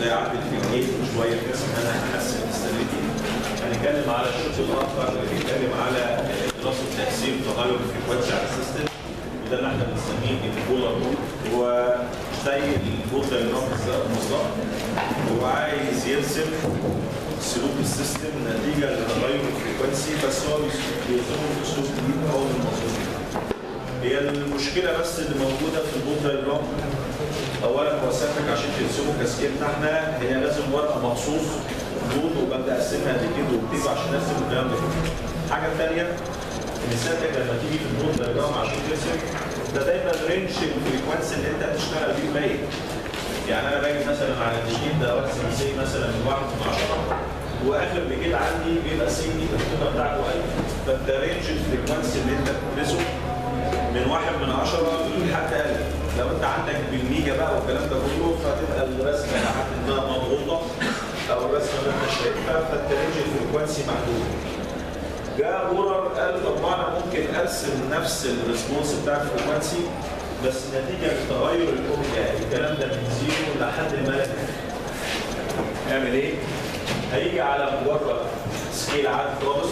ازاي اعدل في الجيت شويه بحيث ان انا احسن الاستابيليتي هنتكلم على الشوط الاخر اللي بيتكلم على دراسه تاثير تغير الفريكونسي على السيستم وده اللي احنا بنسميه البولار رول هو زي البوتر اللي هو بالظبط هو عايز يرسم سلوك السيستم نتيجه لتغير الفريكونسي بس هو بيرسمه باسلوب جديد اول من الموضوع هي المشكله بس اللي موجوده في البوتر اللي اولا هو سيادتك عشان ترسمه كسكيلنا احنا هي لازم ورقه مخصوص لود وببدا اقسمها لكده وكده عشان ارسم الكلام ده كله. الحاجه الثانيه ان سيادتك لما تيجي في البوت دايجرام عشان ترسم ده دايما رينج الفريكونسي اللي انت هتشتغل بيه باين يعني انا باجي مثلا على الجديد ده وارسم سي مثلا من 1 من 10 واخر بكده عندي بيبقى سي دي القيمه بتاعته 1000 فانت رينج الفريكونسي اللي انت بتدرسه من واحد من عشرة لحد ألف لو أنت عندك بالميجا بقى والكلام ده كله فهتبقى الرسمة لحد ما مضغوطة أو الرسمة اللي أنت شايفها فالترينج الفريكونسي محدود. جاء مورر قال طب ما أنا ممكن أرسم نفس الريسبونس بتاع الفريكونسي بس نتيجة لتغير الأوميجا الكلام ده من زيرو لحد ما لا نهاية. اعمل إيه؟ هيجي على مجرد سكيل عادي خالص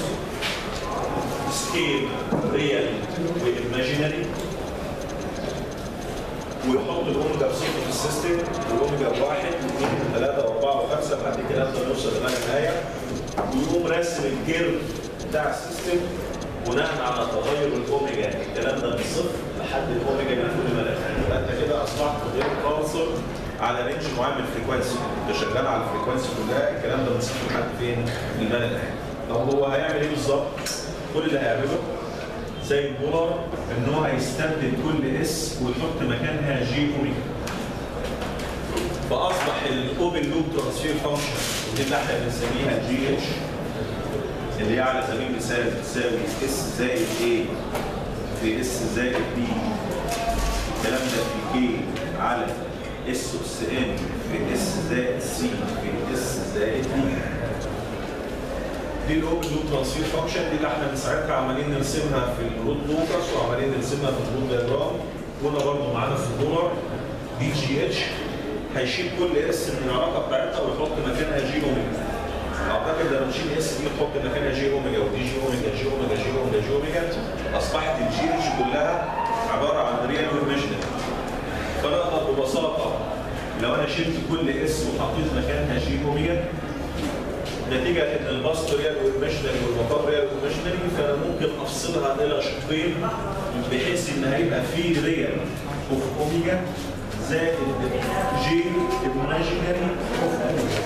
سكيل ريال وايماجينري ويحط الاوميجا بصفر في السيستم والاوميجا واحد واثنين وثلاثه واربعه وخمسه بعد كده نقدر نوصل لغايه النهايه ويقوم راسم الكيرف بتاع السيستم بناء على تغير الاوميجا الكلام ده من صفر لحد الاوميجا اللي كل ما يبقى انت كده اصبحت غير قاصر على رينج معين من الفريكونسي انت شغال على الفريكونسي كلها الكلام ده من صفر لحد فين؟ المدى النهائي طب هو هيعمل ايه بالظبط؟ كل اللي هيعمله زي البولار ان هو هيستبدل كل اس ويحط مكانها جي اوميجا فاصبح الاوبن لوب ترانسفير فانكشن ودي اللي احنا بنسميها جي اتش اللي هي على سبيل المثال بتساوي اس زائد اي في اس زائد بي الكلام ده في كي على اس اس ان في اس زائد سي في اس زائد دي دي الاوبن لوب ترانسفير فانكشن دي اللي احنا من ساعتها عمالين نرسمها في الرود لوكس وعمالين نرسمها في الرود دايجرام كنا برضه معانا في الدولار دي جي اتش هيشيل كل اس من العلاقه بتاعتها ويحط مكانها جي اوميجا اعتقد لما نشيل اس دي نحط مكانها جي اوميجا ودي جي اوميجا جي اوميجا جي اوميجا جي اوميجا اصبحت الجي اتش كلها عباره عن ريال وايماجينري فنقدر ببساطه لو انا شلت كل اس وحطيت مكانها جي اوميجا نتيجة ان البسط ريال وايماجينري والمقام ريال وايماجينري فانا ممكن افصلها الى شقين بحيث ان هيبقى في ريال اوف اوميجا زائد جي ايماجينري اوف اوميجا.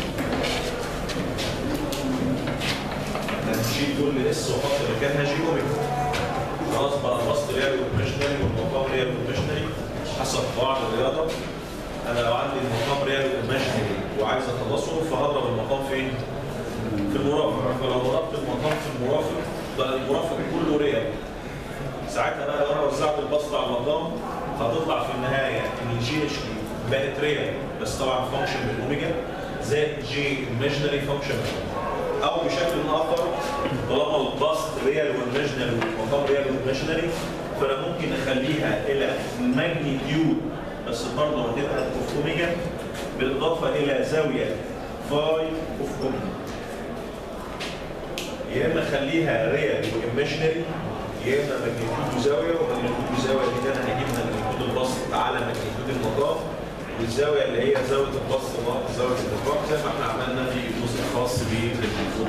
هنشيل كل اس واحط مكانها جي اوميجا. خلاص بقى البسط ريال وايماجينري والمقام ريال وايماجينري حسب قواعد الرياضه انا لو عندي المقام ريال وايماجينري وعايز اخلصه فهضرب المقام فين؟ في المرافق فلو ضربت المقام في المرافق بقى المرافق كله ريال ساعتها بقى لو انا وزعت البسط على المقام هتطلع في النهايه ان الجي اتش دي بقت ريال بس طبعا فانكشن بالاوميجا زائد جي ايماجينري فانكشن او بشكل اخر طالما البسط ريال وايماجينري والمقام ريال وايماجينري فانا ممكن اخليها الى ماجنيتيود بس برضه هتبقى اوف اوميجا بالاضافه الى زاويه فاي اوف اوميجا يا اما اخليها ريال وايماجينري يا اما ماجنتيود وزاويه وماجنتيود وزاويه دي انا هجيب ماجنتيود البسط على ماجنتيود المقام والزاويه اللي هي زاويه البسط ناقص زاويه الادراك زي ما احنا عملنا في الجزء الخاص بالماجنتيود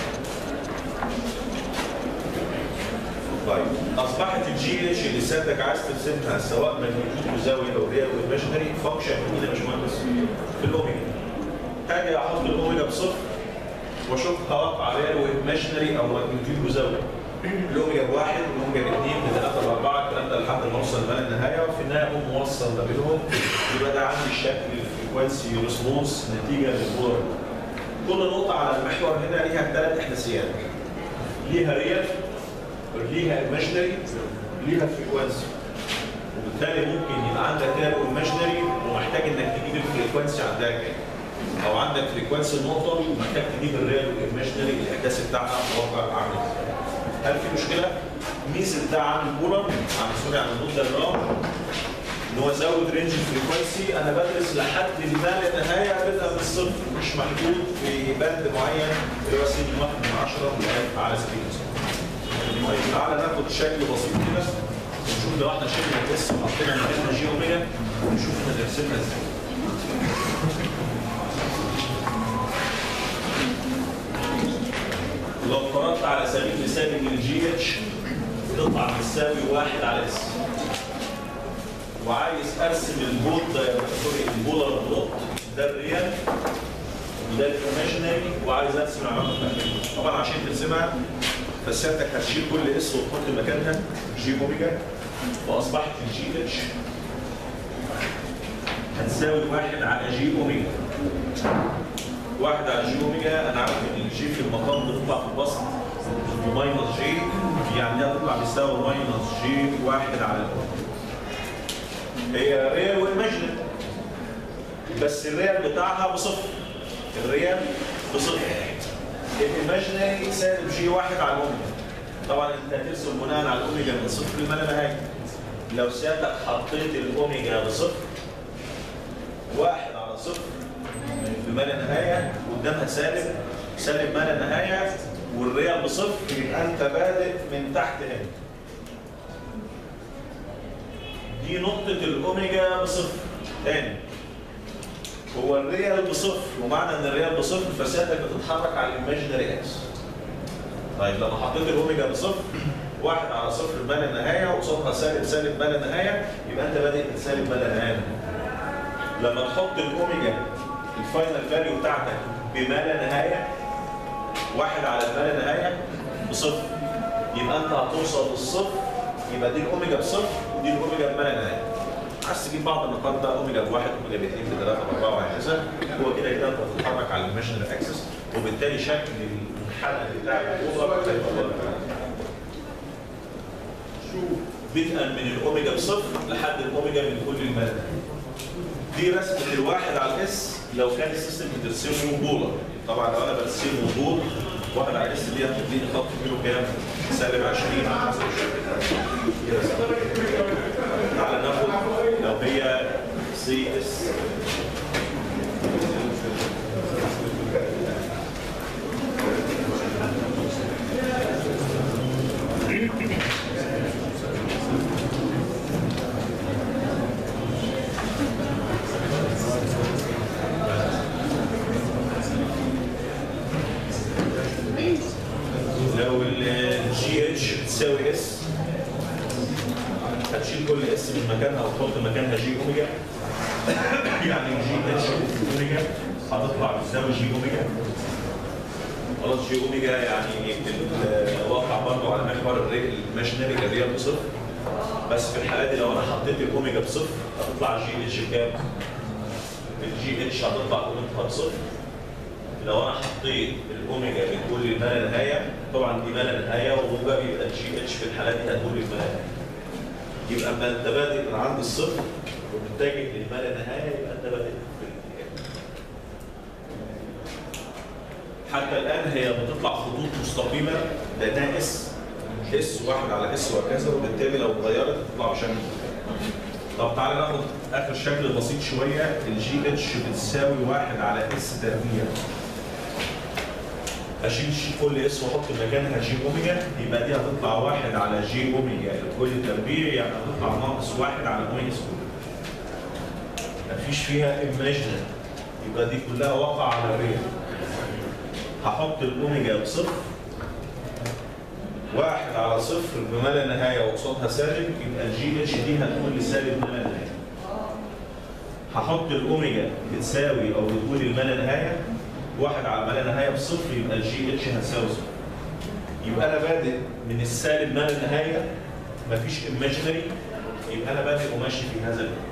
طيب اصبحت الجي اتش اللي سيادتك عايز ترسمها سواء ماجنتيود وزاويه او ريال وايماجينري فانكشن جديده يا باشمهندس في الاوميجا هاجي احط الاوميجا بصفر واشوف توقع ريال وايماجينري او ماجنتيود وزاويه الاوميجا بواحد والاوميجا باثنين بثلاثه باربعه الكلام ده لحد ما اوصل لما النهايه وفي النهايه اقوم موصل ما بينهم يبقى ده عندي شكل الفريكونسي ريسبونس نتيجه للبولر كل نقطه على المحور هنا ليها ثلاث احداثيات ليها ريال ليها ايماجينري ليها فريكونسي وبالتالي ممكن يبقى عندك ريال وايماجينري ومحتاج انك تجيب الفريكونسي عندها كام او عندك فريكونسي النقطه ومحتاج تجيب الريال والايماجينري الاحداث بتاعها متوقع عامل ازاي هل في مشكله؟ ميزه ده عن البولر عن سوري عن النود الرام ان هو زود رينج الفريكونسي انا بدرس لحد ما لا نهايه بدأ الصفر مش محدود في بند معين اللي هو سين من واحد من 10 لغايه على سبيل المثال. طيب تعالى ناخد شكل بسيط كده ونشوف لو احنا شلنا الاس وحطينا مكانها جي اوميجا ونشوف احنا درسنا ازاي. لو فرضت على سبيل المثال ان الجي اتش تطلع بتساوي واحد على اس وعايز ارسم البوت سوري البولار بلوت ده الريال وده الايماجينري وعايز ارسم العلاقه بتاعتهم طبعا عشان ترسمها فسيادتك هتشيل كل اس وتحط مكانها جي اوميجا واصبحت الجي اتش هتساوي واحد على جي اوميجا واحد على جي اوميجا انا عارف ان الجي في المقام بتطلع في البسط وماينس جي يعني دي هتطلع بيساوي ماينس جي واحد على الاوميجا هي ريال وايماجينري بس الريال بتاعها بصفر الريال بصفر الايماجينري سالب جي واحد على الاوميجا طبعا انت هترسم بناء على الاوميجا من صفر لما لا نهايه لو سيادتك حطيت الاوميجا بصفر واحد على صفر بما لا نهايه قدامها سالب سالب ما لا نهايه والريال بصفر يبقى انت بادئ من تحت هنا دي نقطة الأوميجا بصفر تاني هو الريال بصفر ومعنى ان الريال بصفر فسيادتك بتتحرك على الايماجينري اكس طيب لما حطيت الاوميجا بصفر واحد على صفر ما لا نهايه وقصادها سالب سالب ما لا نهايه يبقى انت بادئ من سالب ما لا نهايه لما تحط الاوميجا الفاينل فاليو بتاعتك بما لا نهايه واحد على ما لا نهايه بصفر يبقى انت هتوصل للصفر يبقى دي الاوميجا بصفر ودي الاوميجا بما لا نهايه عايز تجيب بعض النقاط ده اوميجا بواحد اوميجا باثنين بثلاثه باربعه وهكذا هو كده كده انت بتتحرك على الميشنال اكسس وبالتالي شكل الحلقه بتاع الاوفر هيبقى بدءا من الاوميجا بصفر لحد الاوميجا من كل المال دي رسمه الواحد على الاس لو كان السيستم بترسمه بولر طبعا لو انا برسمه بول واحد على الاس دي هتديني خط كيلو كام؟ سالب 20 على حسب الشكل دي رسمة. تعالى ناخد لو هي سي اس لو الجي اتش تساوي اس هتشيل كل اس من مكانها وتحط مكانها جي اوميجا يعني جي اتش اوميجا هتطلع بتساوي جي اوميجا خلاص جي اوميجا يعني الواقع برضه على محور الري الماشينري الريال بصفر بس في الحاله دي لو انا حطيت الاوميجا بصفر هتطلع جي اتش بكام؟ الجي اتش هتطلع قيمتها بصفر لو انا حطيت الاوميجا بتقول ما لا نهايه طبعا دي ما لا نهايه وموجب يبقى الجي اتش في الحالات دي هتقول ما لا نهايه يبقى اما انت بادئ من عند الصفر ومتجه للما لا نهايه يبقى انت بادئ في الاتجاه. حتى الان هي بتطلع خطوط مستقيمه لانها اس اس واحد على اس وهكذا وبالتالي لو اتغيرت تطلع بشكل طب تعالى ناخد اخر شكل بسيط شويه الجي اتش بتساوي واحد على اس تربيع اشيل شي كل اس واحط مكانها جي اوميجا يبقى دي هتطلع واحد على جي اوميجا لكل تربيع يعني هتطلع ناقص واحد على اوميجا سكوير. مفيش فيها ايماجنري يبقى دي كلها واقعة على الريال. هحط الاوميجا بصفر واحد على صفر بما لا نهايه وقصادها سالب يبقى الجي اتش دي هتقول لي سالب ما لا نهايه. هحط الاوميجا بتساوي او بتقول الما لا نهايه واحد على ما لا نهايه بصفر يبقى الجي اتش هتساوي صفر. يبقى انا بادئ من السالب ما لا نهايه مفيش ايماجينري يبقى انا بادئ وماشي في هذا الوقت.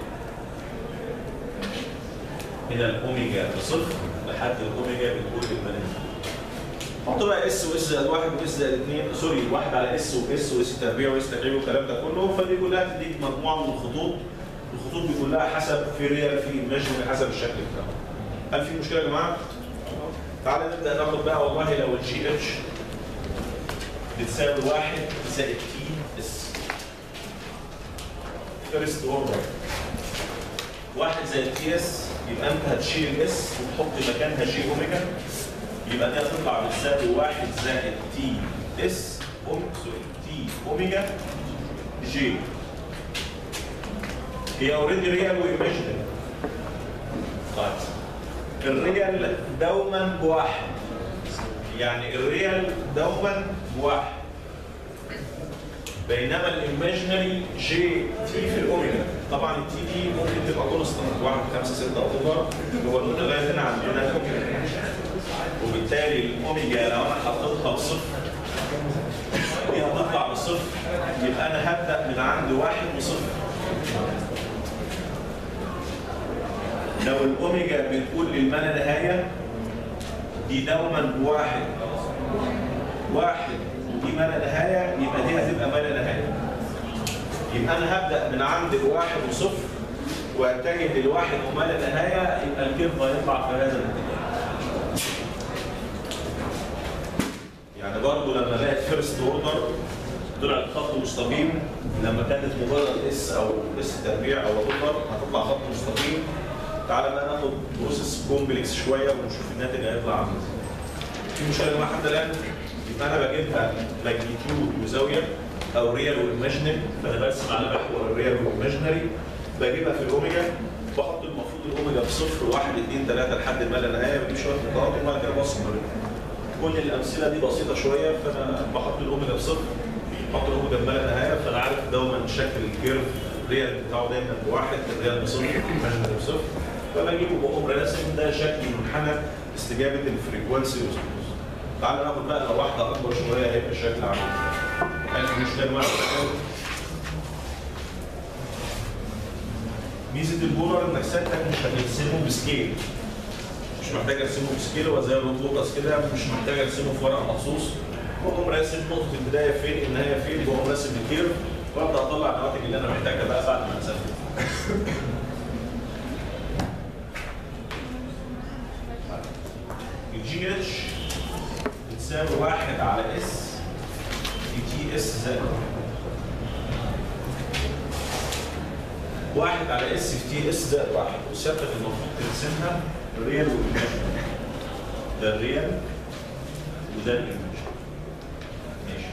من الاوميجا بصفر لحد الاوميجا بتقول الما لا نهايه. حط بقى اس واس زائد واحد واس زائد اثنين سوري واحد على اس واس واس تربيع واس تربيع والكلام ده كله فدي كلها تديك مجموعه من الخطوط الخطوط دي كلها حسب في ريال في ايماجينري حسب الشكل بتاعه. هل في مشكله يا جماعه؟ تعالى نبدا ناخد بقى والله لو الجي اتش بتساوي واحد زائد تي اس فيرست اوردر واحد زائد تي اس يبقى انت هتشيل الاس وتحط مكانها جي اوميجا يبقى دي هتطلع بتساوي 1 زائد تي اس تي اوميجا جي هي اوريدي ريال وايماجينري طيب الريال دوما بواحد يعني الريال دوما بواحد بينما الايماجينري جي تي في الاوميجا طبعا التي دي ممكن تبقى كونستنت 1 5 6 اكتوبر هو النون لغايه هنا عندنا وبالتالي الاوميجا لو انا حطيتها بصفر دي هتطلع بصفر يبقى انا هبدا من عند واحد وصفر لو الاوميجا بتقول للما لا نهايه دي دوما بواحد واحد ودي ما لا نهايه يبقى دي هتبقى ما لا نهايه يبقى انا هبدا من عند الواحد وصفر واتجه للواحد وما لا نهايه يبقى الكيرف هيطلع في هذا الاتجاه يعني برضه لما لقيت فيرست اوردر طلع خط مستقيم لما كانت مجرد اس او اس تربيع او اوردر هتطلع خط مستقيم تعالى بقى ناخد بروسيس كومبلكس شويه ونشوف الناتج هيطلع عامل ازاي. في مشكله معايا حتى الان يبقى انا بجيبها ماجنتيود وزاويه او ريال وايماجينري فانا برسم على محور الريال والايماجينري بجيبها في الاوميجا بحط المفروض الاوميجا بصفر واحد اثنين ثلاثه لحد ما لا نهايه بجيب شويه نقاط وبعد كده بوصل ما بينهم. كل الامثله دي بسيطه شويه فانا بحط الاوميجا بصفر بحط الاوميجا بما لا نهايه فانا عارف دوما شكل الكيرف الريال بتاعه دايما بواحد الريال بصفر الايماجينري بصفر فبجيبه بقوم راسم ده شكل منحنى استجابه الفريكونسي ريسبونس. تعالى ناخد بقى لو واحده اكبر شويه هيبقى الشكل عامل ازاي. هل في مشكله معايا ميزه البولر انك سيادتك مش هترسمه بسكيل مش محتاج ارسمه بسكيل هو زي الروتوكس كده مش محتاج ارسمه في ورق مخصوص بقوم راسم نقطه البدايه فين النهايه فين بقوم راسم الكيرف وابدا اطلع النواتج اللي انا محتاجها بقى بعد ما انسى الجي اتش بتساوي واحد على اس في تي اس زائد واحد على اس في تي اس زائد واحد وسيادتك المفروض ترسمها ريال وايماجينري ده الريال وده الايماجينري ماشي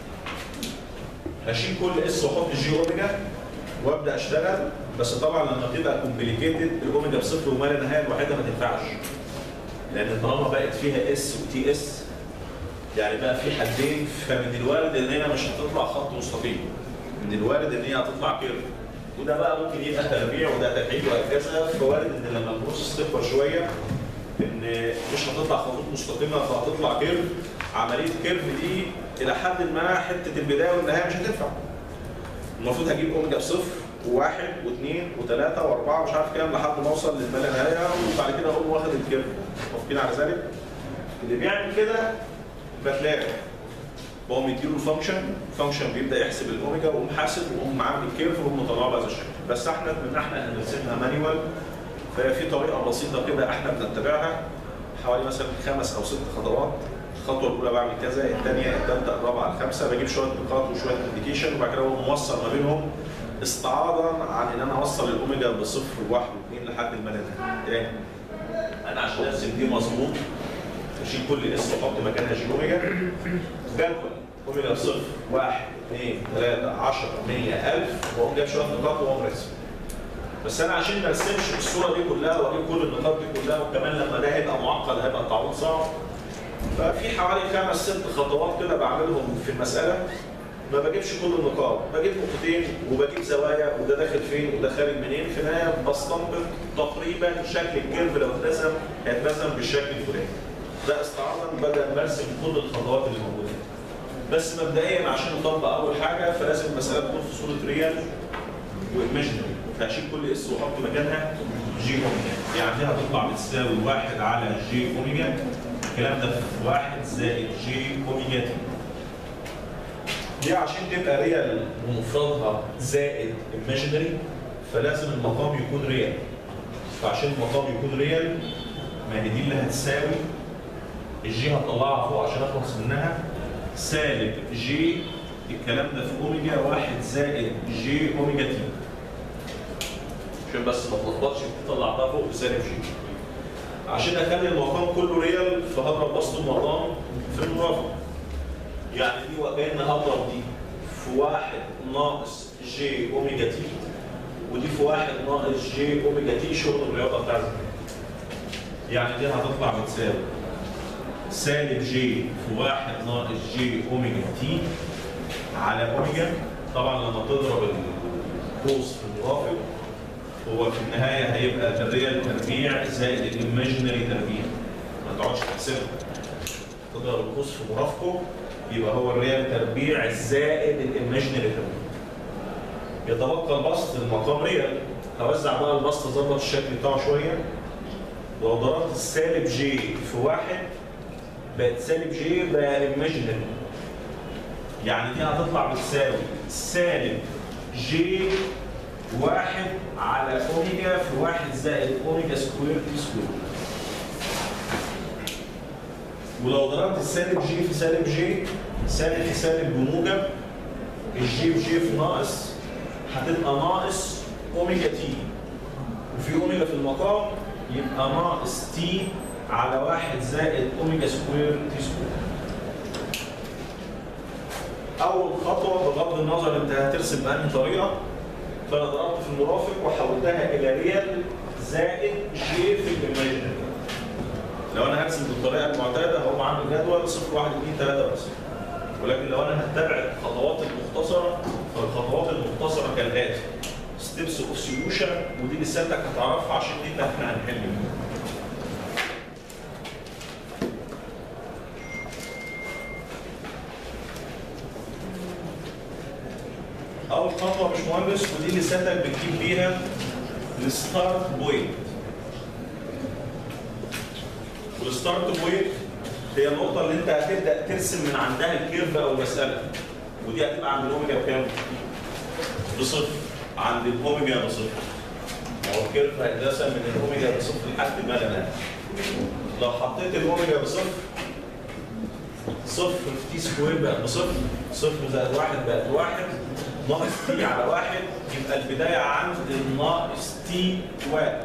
هشيل كل اس واحط جي اوميجا وابدا اشتغل بس طبعا لما تبقى كومبليكيتد الاوميجا بصفر وما لا نهايه الوحيده ما تنفعش لان طالما بقت فيها اس وتي اس يعني بقى في حدين فمن الوارد ان هي مش هتطلع خط مستقيم من الوارد ان هي هتطلع كيرف وده بقى ممكن يبقى تربيع وده تكعيب وهكذا فوارد ان لما البروسيس تكبر شويه ان مش هتطلع خطوط مستقيمه فهتطلع كيرف عمليه كيرف دي الى حد ما حته البدايه والنهايه مش هتنفع المفروض هجيب اوميجا بصفر وواحد واثنين وثلاثه واربعه مش عارف كام لحد ما اوصل للما لا نهايه وبعد كده اقوم واخد الكيرف موافقين على ذلك؟ اللي بيعمل كده بتلاقي بقوم يديله الفانكشن الفانكشن بيبدا يحسب الاوميجا ويقوم حاسب ويقوم عامل الكيرف ويقوم مطلعه بهذا الشكل بس احنا من احنا هنرسمها مانيوال فهي في طريقه بسيطه كده احنا بنتبعها حوالي مثلا خمس او ست خطوات الخطوه الاولى بعمل كذا الثانيه الثالثه الرابعه الخامسه بجيب شويه نقاط وشويه انديكيشن وبعد كده اقوم موصل ما بينهم استعاضا عن ان انا اوصل الاوميجا بصفر وواحد واثنين لحد الملل تاني انا عشان ارسم دي مظبوط اشيل كل اس واحط مكانها جي اوميجا جدول اوميجا بصفر واحد اثنين ثلاثة 10 100 1000 واقوم جايب شويه نقاط واقوم راسم بس انا عشان ما ارسمش الصوره دي كلها واجيب كل النقاط دي كلها وكمان لما ده هيبقى معقد هيبقى التعويض صعب ففي حوالي خمس ست خطوات كده بعملهم في المساله ما بجيبش كل النقاط بجيب نقطتين وبجيب زوايا وده داخل فين وده خارج منين في النهايه بستنبط تقريبا شكل الكيرف لو اترسم هيترسم بالشكل الفلاني ده استعراضا بدل ما ارسم كل الخطوات اللي موجوده بس مبدئيا عشان نطبق اول حاجه فلازم المساله تكون في صوره ريال وايماجينري فهشيل كل اس واحط مكانها جي اوميجا يعني دي هتطلع بتساوي واحد على جي اوميجا الكلام ده في واحد زائد جي اوميجا تي دي عشان تبقى ريال ومفردها زائد ايماجينري فلازم المقام يكون ريال فعشان المقام يكون ريال ما هي دي اللي هتساوي الجي هطلعها فوق عشان اخلص منها سالب جي الكلام ده في اوميجا واحد زائد جي اوميجا تي عشان بس ما تلخبطش دي طلعتها فوق بسالب جي عشان اخلي المقام كله ريال فهضرب وسط المقام في المرافق يعني دي وكأن هضرب دي في واحد ناقص جي اوميجا تي ودي في واحد ناقص جي اوميجا تي شغل الرياضه بتاع زمان. يعني دي هتطلع بتساوي سالب جي في واحد ناقص جي اوميجا تي على اوميجا طبعا لما تضرب القوس في المرافق هو في النهايه هيبقى الريال تربيع زائد الايماجينري تربيع ما تقعدش تحسبها تضرب القوس في مرافقه يبقى هو الريال تربيع زائد الايماجينري تربيع يتبقى البسط المقام ريال هوزع بقى البسط اظبط الشكل بتاعه شويه لو ضربت السالب جي في واحد بقت سالب جي بقى ايماجينري يعني دي هتطلع بتساوي سالب جي واحد على اوميجا في واحد زائد اوميجا سكوير تي سكوير ولو ضربت السالب جي في سالب جي سالب في سالب بموجب الجي في جي في ناقص هتبقى ناقص اوميجا تي وفي اوميجا في المقام يبقى ناقص تي على واحد زائد اوميجا سكوير تي سكوير اول خطوه بغض النظر انت هترسم بأنهي طريقه فانا ضربت في المرافق وحولتها الى ريال زائد جي في الايماجينري لو انا هرسم بالطريقه المعتاده هو عنده جدول 0 1 2 3 بس ولكن لو انا هتبع الخطوات المختصره فالخطوات المختصره كالاتي ستيبس اوف سوليوشن ودي اللي سيادتك هتعرفها عشان دي اللي احنا هنحل بيها اول خطوه يا باشمهندس ودي اللي سيادتك بتجيب بيها الستارت بوينت والستارت بوينت هي النقطة اللي أنت هتبدأ ترسم من عندها الكيرف أو المسألة ودي هتبقى عند الأوميجا بكام؟ بصفر عند الأوميجا بصفر هو الكيرف هيترسم من الأوميجا بصفر لحد ما لا نهاية لو حطيت الأوميجا بصفر صفر في تي سكوير بقت بصفر صفر زائد واحد بقت واحد ناقص تي على واحد يبقى البداية عند الناقص تي واحد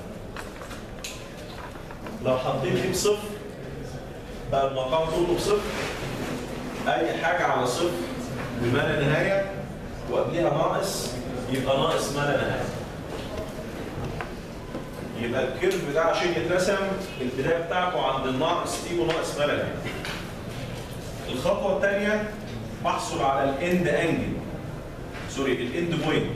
لو حطيت دي بصفر بقى المقام كله بصفر اي حاجه على صفر بما لا نهايه وقبلها ناقص يبقى ناقص ما لا نهايه يبقى الكيرف ده عشان يترسم البدايه بتاعته عند الناقص تي وناقص ما لا نهايه الخطوه الثانيه بحصل على الاند انجل سوري الاند بوينت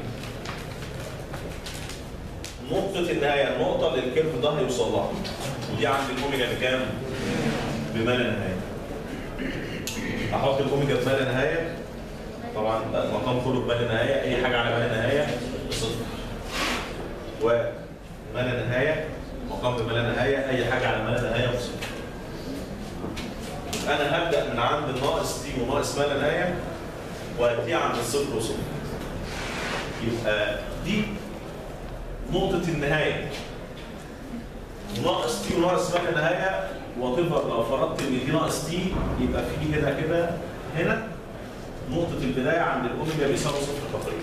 نقطة النهاية النقطة اللي الكيرف ده هيوصل لها ودي عند الأوميجا بكام؟ بما لا نهاية. أحط الأوميجا بما لا نهاية طبعا المقام كله بما لا نهاية أي حاجة على ما لا نهاية صفر. وما لا نهاية مقام بما لا نهاية أي حاجة على ما لا نهاية بصفر. أنا هبدأ من عند الناقص تي وناقص ما لا نهاية وهدي عند الصفر وصفر. يبقى دي نقطة النهاية ناقص تي وناقص ما لا نهاية وتفر لو فرضت ان دي ناقص تي يبقى في هنا كده هنا نقطة البداية عند الأوميجا بيساوي صفر تقريبا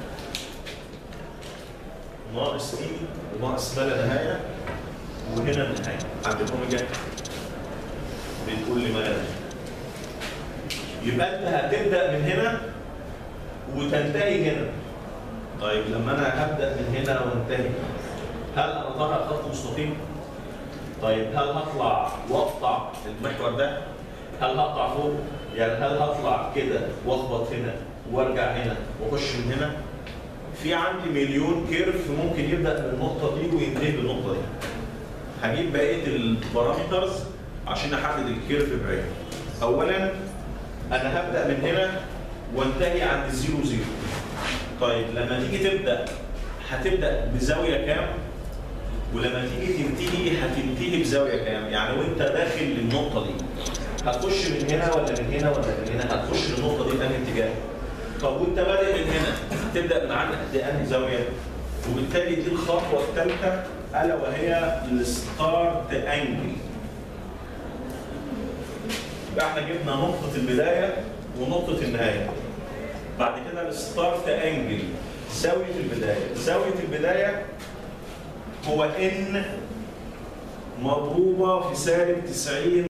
ناقص تي وناقص ما لا نهاية وهنا النهاية عند الأوميجا بتقول لي ما لا نهاية يبقى أنت هتبدأ من هنا وتنتهي هنا طيب لما انا هبدا من هنا وانتهي هل انا طالع خط مستقيم؟ طيب هل هطلع واقطع المحور ده؟ هل هقطع فوق؟ يعني هل هطلع كده واخبط هنا وارجع هنا واخش من هنا؟ في عندي مليون كيرف ممكن يبدا من النقطه دي وينتهي بالنقطه دي. هجيب بقيه البارامترز عشان احدد الكيرف بعينه. اولا انا هبدا من هنا وانتهي عند زيرو زيرو. طيب لما تيجي تبدا هتبدا بزاويه كام ولما تيجي تنتهي هتنتهي بزاويه كام يعني وانت داخل للنقطه دي هتخش من هنا ولا من هنا ولا من هنا هتخش للنقطه دي بأنهي اتجاه طب وانت بادئ من هنا هتبدا من عند قد انهي زاويه وبالتالي دي الخطوه الثالثه الا وهي الستارت انجل يبقى احنا جبنا نقطه البدايه ونقطه النهايه بعد كده الستارت انجل زاويه البدايه زاويه البدايه هو ان مضروبه في سالب 90